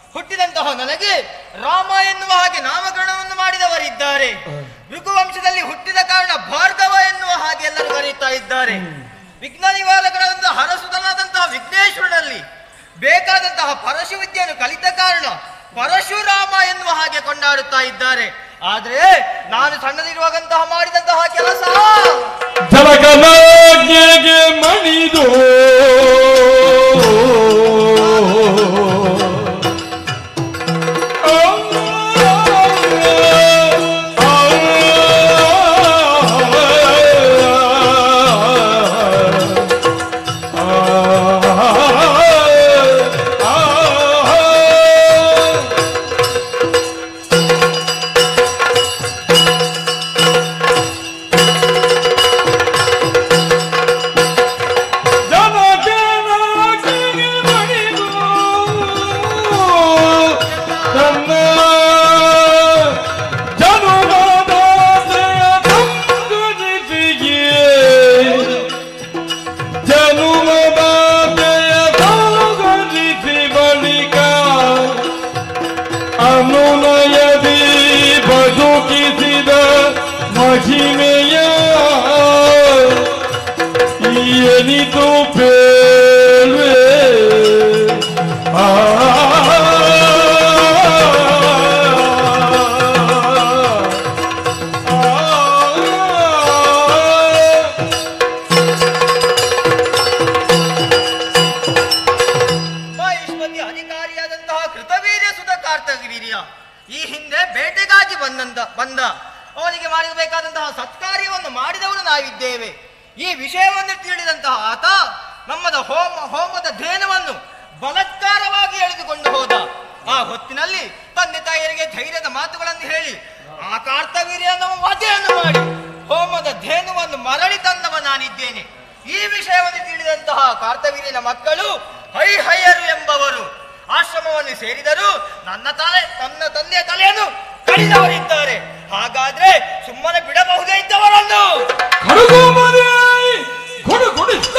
ಹುಟ್ಟಿದಂತಹ ನನಗೆ ರಾಮ ಎನ್ನುವ ಹಾಗೆ ನಾಮಕರಣವನ್ನು ಮಾಡಿದವರಿದ್ದಾರೆ ಋಗುವಂಶದಲ್ಲಿ ಹುಟ್ಟಿದ ಕಾರಣ ಭಾರ್ಗವ ಎನ್ನುವ ಹಾಗೆ ಎಲ್ಲರೂ ಕರೆಯುತ್ತಾ ಇದ್ದಾರೆ ವಿಘ್ನ ನಿವಾರಕರಾದಂತಹ ಹರಸುತನಾದಂತಹ ವಿಘ್ನೇಶ್ವರನಲ್ಲಿ ಬೇಕಾದಂತಹ ಪರಶು ವಿದ್ಯೆಯನ್ನು ಕಲಿತ ಕಾರಣ ಪರಶುರಾಮ ಎನ್ನುವ ಹಾಗೆ ಕೊಂಡಾಡುತ್ತಾ ಇದ್ದಾರೆ ಆದ್ರೆ ನಾನು ಸಣ್ಣದಿರುವಾಗಂತಹ ಮಾಡಿದಂತಹ ಕೆಲಸ ಜಲಕನಾಜ್ಞೆಗೆ ಮಣಿದು ಜಲಕನಾಜ್ಞೆಗೆ ಮಣಿದು ತನ್ನ ಜನುಮದಾಸೆಯ ಸಂಗತಿಗೆ ಜನುಮದಾಸೆಯ ಸಂಗತಿಸಿ ಬಳಿಕ ಅನುನಯದಿ ಬದುಕಿಸಿದ ಮಹಿಮೆಯ ಎನಿತು ಪೇಳ್ವೆ ಆ ಮಹೇಶ್ವತಿ ಅಧಿಕಾರಿಯಾದಂತಹ ಕೃತವೀರ್ಯ ಸುತ ಕಾರ್ತವೀರ್ಯ ಈ ಹಿಂದೆ ಬೇಟೆಗಾಗಿ ಬಂದಂತ ಬಂದ ಅವನಿಗೆ ಮಾಡಬೇಕಾದಂತಹ ಸತ್ಕಾರ್ಯವನ್ನು ಮಾಡಿದವರು ನಾವಿದ್ದೇವೆ ಈ ವಿಷಯವನ್ನು ತಿಳಿದಂತಹ ಆತ ನಮ್ಮದ ಹೋಮ ಹೋಮದ ಧೇನವನ್ನು ಬಲಾತ್ಕಾರವಾಗಿ ಎಳೆದುಕೊಂಡು ಹೋದ ಆ ಹೊತ್ತಿನಲ್ಲಿ ತಂದೆ ತಾಯಿಯರಿಗೆ ಧೈರ್ಯದ ಮಾತುಗಳನ್ನು ಹೇಳಿ ಆ ಕಾರ್ತವೀರ್ಯನ ವಧೆಯನ್ನು ಮಾಡಿ ಹೋಮದ ಧೇನುವನ್ನು ಮರಳಿ ತಂದವ ನಾನಿದ್ದೇನೆ ಈ ವಿಷಯವನ್ನು ತಿಳಿದಂತಹ ಕಾರ್ತವೀರ್ಯನ ಮಕ್ಕಳು ಹೈಹಯರು ಎಂಬವರು ಆಶ್ರಮವನ್ನು ಸೇರಿದರು ನನ್ನ ತಲೆ ನನ್ನ ತಂದೆಯ ತಲೆಯನ್ನು ಕಡಿದವರಿದ್ದಾರೆ ಹಾಗಾದ್ರೆ ಸುಮ್ಮನೆ ಬಿಡಬಹುದೇ ಇದ್ದವರನ್ನು ಕಡುಗು ಮನೆ ಕೊಡು ಕೊಡಿಸ್ತ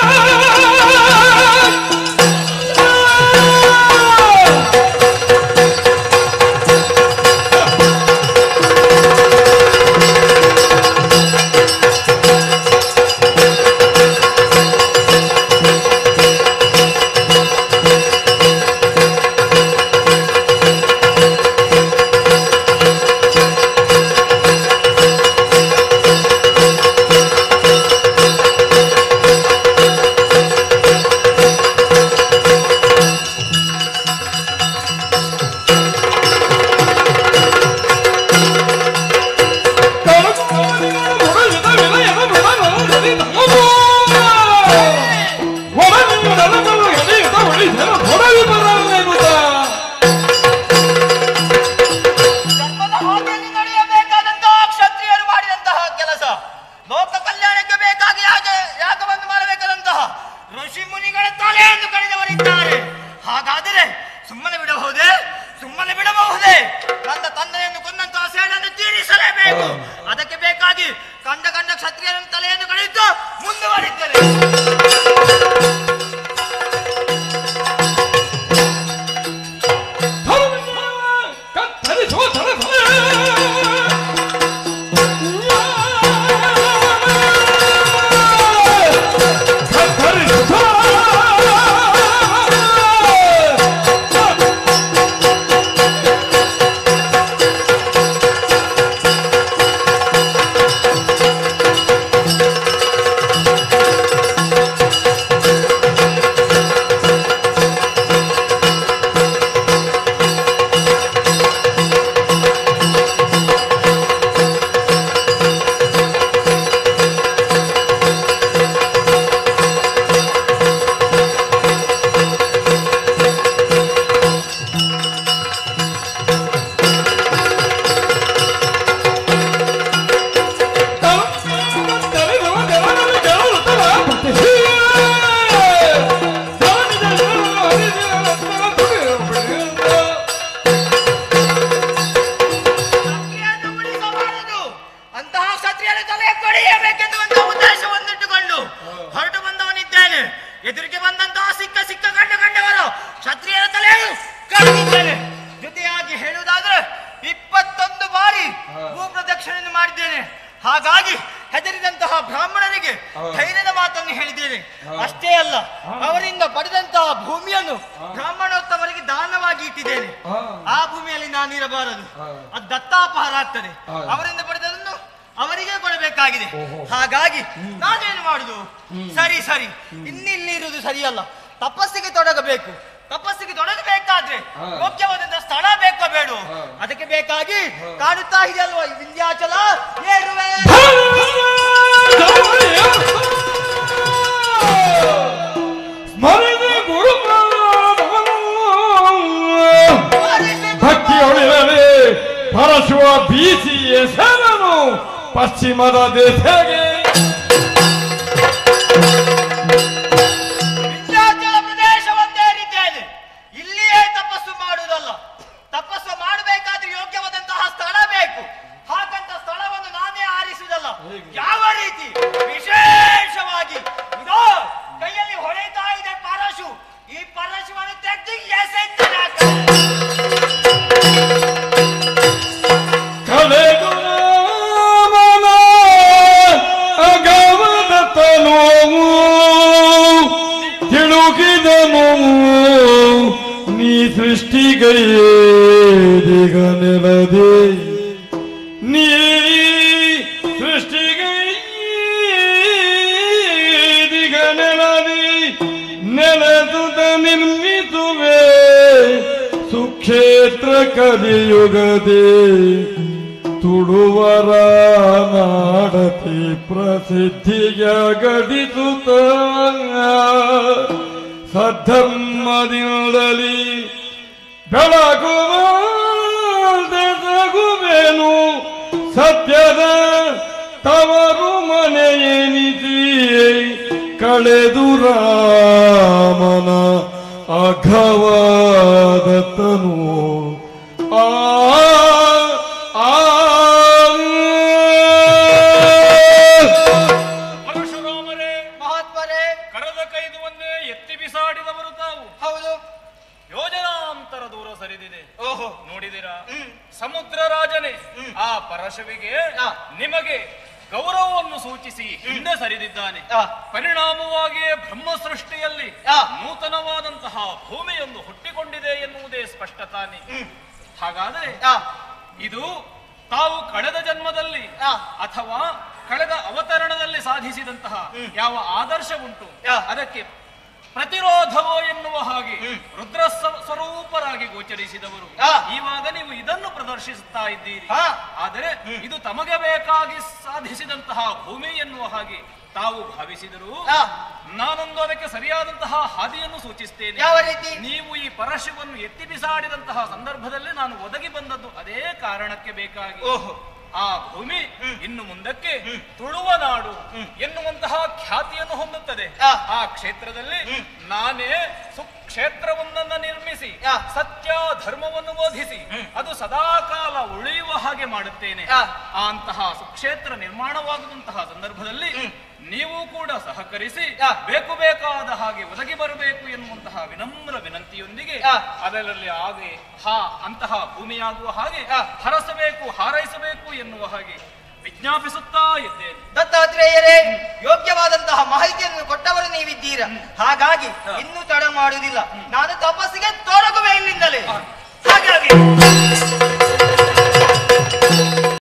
ಧರ್ಮದ ಹಾದಿಯಲ್ಲಿ ನಡೆಯಬೇಕಾದಂತಹ ಕ್ಷತ್ರಿಯರು ಮಾಡಿದಂತಹ ಕೆಲಸ ಲೋಕ ಕಲ್ಯಾಣಕ್ಕೆ ಬೇಕಾಗಿ ಯಾಗ ಯಾಗವನ್ನು ಮಾಡಬೇಕಾದಂತಹ ಋಷಿ ಮುನಿಗಳ ತಲೆಯನ್ನು ಕಡಿದವರಿದ್ದಾರೆ ಹಾಗಾದರೆ ಸುಮ್ಮನೆ ಬಿಡಬಹುದೇ ಸುಮ್ಮನೆ ಬಿಡಬಹುದೇ ನನ್ನ ತಂದೆಯನ್ನು ಕೊಂದಂತಹ ಸೇಡನ್ನು ತೀರಿಸಲೇಬೇಕು ಅದಕ್ಕೆ ಬೇಕಾಗಿ ಕಂಡ ಕಂಡ ಕ್ಷತ್ರಿಯರ ತಲೆಯನ್ನು ಕಡಿದು ಮುಂದುವರಿದ್ದರೆ ಆ ಹಾಗಾಗಿ ಹೆದರಿದಂತಹ ಬ್ರಾಹ್ಮಣರಿಗೆ ಹಾ. ಧೈರ್ಯದ ಮಾತನ್ನು ಹೇಳಿದ್ದೇನೆ ಹಾ. ಅಷ್ಟೇ ಅಲ್ಲ ಹಾ. ಅವರಿಂದ ಪಡೆದಂತಹ ಭೂಮಿಯನ್ನು ಹಾ. ಬ್ರಾಹ್ಮಣೋತ್ತಮರಿಗೆ ದಾನವಾಗಿ ಇಟ್ಟಿದ್ದೇನೆ ಹಾ. ಆ ಭೂಮಿಯಲ್ಲಿ ನಾನಿರಬಾರದು ಹಾ. ಅದು ದತ್ತಾಪಹಾರ ಆಗ್ತದೆ ಹಾ. ಅವರಿಂದ ಪಡೆದದನ್ನು ಅವರಿಗೆ ಕೊಡಬೇಕಾಗಿದೆ ಓಹೋ. ಹಾಗಾಗಿ ನಾನೇನು ಮಾಡುದು ಸರಿ ಸರಿ ಇನ್ನಿಲ್ಲಿ ಇರುವುದು ಸರಿಯಲ್ಲ ತಪಸ್ಸಿಗೆ ತೊಡಗಬೇಕು ತಪಸ್ಸಿಗೆ ತೊಡಗಬೇಕಾದ್ರೆ ಹಾ. ಯೋಗ್ಯವಾದಂತಹ ಸ್ಥಳ ಬೇಕೋ ಬೇಡ ಹಾ. ಅದಕ್ಕೆ ಬೇಕಾಗಿ ಕಾಣುತ್ತಾ ಇದೆಯಲ್ವಾ ಈ ವಿಂಧ್ಯಾಚಲ ಏರುವೆ ಸ್ಮರಣೆ ಗುರು ಭಕ್ತಿಯೊಳಿರಲಿ ಪರಶುವ ಬೀಸಿ ಹೆಸರನು ಪಶ್ಚಿಮದ ದೇಶಗೆ ವಿಂಧ್ಯಾಚಲ ಪ್ರದೇಶವನ್ನೇರಿದ್ದೇನೆ ಇಲ್ಲಿಯೇ ತಪಸ್ಸು ಮಾಡುವುದಲ್ಲ ತಪಸ್ಸು ಮಾಡಬೇಕಾದ್ರೆ ಯೋಗ್ಯವಾದಂತಹ ಸ್ಥಳ ಬೇಕು ಹಾಗಂತ ಸ್ಥಳವನ್ನು ನಾನೇ ಆರಿಸುವುದಲ್ಲ ಹೇಗೆ? ಯಾವ ರೀತಿ ವಿಶೇಷವಾಗಿ ಇದೋ ಕೈಯಲ್ಲಿ ಹೊಳೆಯುತ್ತಾ ಇದೆ ಪರಶು ಈ ಪರಶುವನ್ನು ತೆಗೆದು ಎಸೆಯುತ್ತೇನೆ ಆ ಕಡೆ. ಕಳೆದು ರಾಮನ ಅಗವದ ತನುವು ತಿಳುಗಿದನು ನೀ ಸೃಷ್ಟಿಗೈದಿಗ ನೆಲದೆ ನೀ ಸೃಷ್ಟಿಗೈದಿಗ ನೆಲದಿ ನೆಲದುದ ನಿರ್ಮಿಸುವೆ ಸುಕ್ಷೇತ್ರ ಕಲಿಯುಗದೆ ತುಳುವರ ನಾಡತಿ ಪ್ರಸಿದ್ಧಿಯ ಗಡಿಸುತ್ತ ಸದ್ಧರ್ಮದಿಂದಲಿ ಬೆಳಗುವ ಬೆಳಗುವೆನು ಸತ್ಯದ ತವರು ಮನೆಯೆನಿಸಿ ಕಳೆದು ರಾಮನ ಅಘವಾದತನು ಆ ಆ ಪರಶುರಾಮರೇ ಮಹಾತ್ಮರೇ ಕರದ ಕೈದುವನ್ನೇ ಎತ್ತಿ ಬಿಸಾಡಿದವರು ತಾವು ಹೌದು ಯೋಜನಾಂತರ ದೂರ ಸರಿದಿದೆ ಓಹೋ ನೋಡಿದಿರಾ ಹ್ಮ್. ಸಮುದ್ರ ರಾಜನೇ ಹ್ಮ್. ಆ ಪರಶುವಿಗೆ ಆ. ನಿಮಗೆ ಗೌರವವನ್ನು ಸೂಚಿಸಿ ಹಿಂದೆ ಸರಿದಿದ್ದಾನೆ ಆ. ಪರಿಣಾಮವಾಗಿಯೇ ಬ್ರಹ್ಮ ಸೃಷ್ಟಿಯಲ್ಲಿ ಆ. ನೂತನವಾದಂತಹ ಭೂಮಿಯೊಂದು ಹುಟ್ಟಿಕೊಂಡಿದೆ ಎನ್ನುವುದೇ ಸ್ಪಷ್ಟ ತಾನೆ ಹಾಗಾದರೆ ಆ, ಇದು ತಾವು ಕಳೆದ ಜನ್ಮದಲ್ಲಿ ಆ. ಅಥವಾ ಕಳೆದ ಅವತರಣದಲ್ಲಿ ಸಾಧಿಸಿದಂತಹ ಯಾವ ಆದರ್ಶ ಉಂಟು ಆ. ಅದಕ್ಕೆ ಪ್ರತಿರೋಧವೋ ಎನ್ನುವ ಹಾಗೆ ರುದ್ರ ಸ- ಸ್ವರೂಪರಾಗಿ ಗೋಚರಿಸಿದವರು ಆ. ಇವಾಗ ನೀವು ಇದನ್ನು ಪ್ರದರ್ಶಿಸುತ್ತಾ ಇದ್ದೀರಿ ಆ. ಆದರೆ ಇದು ತಮಗೆ ಬೇಕಾಗಿ ಸಾಧಿಸಿದಂತಹ ಭೂಮಿ ಎನ್ನುವ ಹಾಗೆ ತಾವು ಭಾವಿಸಿದರು ಆ. ನಾನೊಂದು ಅದಕ್ಕೆ ಸರಿಯಾದಂತಹ ಹಾದಿಯನ್ನು ಸೂಚಿಸ್ತೇನೆ ಯಾವ ರೀತಿ? ನೀವು ಈ ಪರಶುವನ್ನು ಎತ್ತಿ ಬಿಸಾಡಿದಂತಹ ಸಂದರ್ಭದಲ್ಲಿ ನಾನು ಒದಗಿ ಬಂದದ್ದು ಅದೇ ಕಾರಣಕ್ಕೆ ಬೇಕಾಗಿ ಓಹೋ ಆ ಭೂಮಿ ಇನ್ನು ಮುಂದಕ್ಕೆ ತುಳುವ ನಾಡು ಎನ್ನುವಂತಹ ಖ್ಯಾತಿಯನ್ನು ಹೊಂದುತ್ತದೆ ಆ. ಆ ಕ್ಷೇತ್ರದಲ್ಲಿ ನಾನೇ ಸುಕ್ಷೇತ್ರವನ್ನ ನಿರ್ಮಿಸಿ ಆ. ಸತ್ಯ ಧರ್ಮವನ್ನು ಬೋಧಿಸಿ ಅದು ಸದಾಕಾಲ ಉಳಿಯುವ ಹಾಗೆ ಮಾಡುತ್ತೇನೆ ಆ. ಆ ಅಂತಹ ಸುಕ್ಷೇತ್ರ ನಿರ್ಮಾಣವಾಗುವಂತಹ ಸಂದರ್ಭದಲ್ಲಿ ನೀವು ಕೂಡ ಸಹಕರಿಸಿ ಆ. ಬೇಕು ಬೇಕಾದ ಹಾಗೆ ಒದಗಿ ಬರಬೇಕು ಎನ್ನುವಂತಹ ವಿನಮ್ರ ವಿನಂತಿಯೊಂದಿಗೆ ಆ. ಅದರಲ್ಲಿ ಹಾಗೆ ಹಾ ಅಂತಹ ಭೂಮಿಯಾಗುವ ಹಾಗೆ ಆ. ಹರಸಬೇಕು ಹಾರೈಸಬೇಕು ಎನ್ನುವ ಹಾಗೆ ವಿಜ್ಞಾಪಿಸುತ್ತಾ ಇದ್ದೇನೆ ದತ್ತಾತ್ರೇಯರೇ ಯೋಗ್ಯವಾದಂತಹ ಮಾಹಿತಿಯನ್ನು ಕೊಟ್ಟವರು ನೀವಿದ್ದೀರಾ ಹಾಗಾಗಿ ಇನ್ನೂ ತಡ ಮಾಡುವುದಿಲ್ಲ ನಾನು ತಪಸ್ಸಿಗೆ ತೊಡಗುವೆ ಇಲ್ಲಿಂದಲೇ ಹಾಗಾಗಿ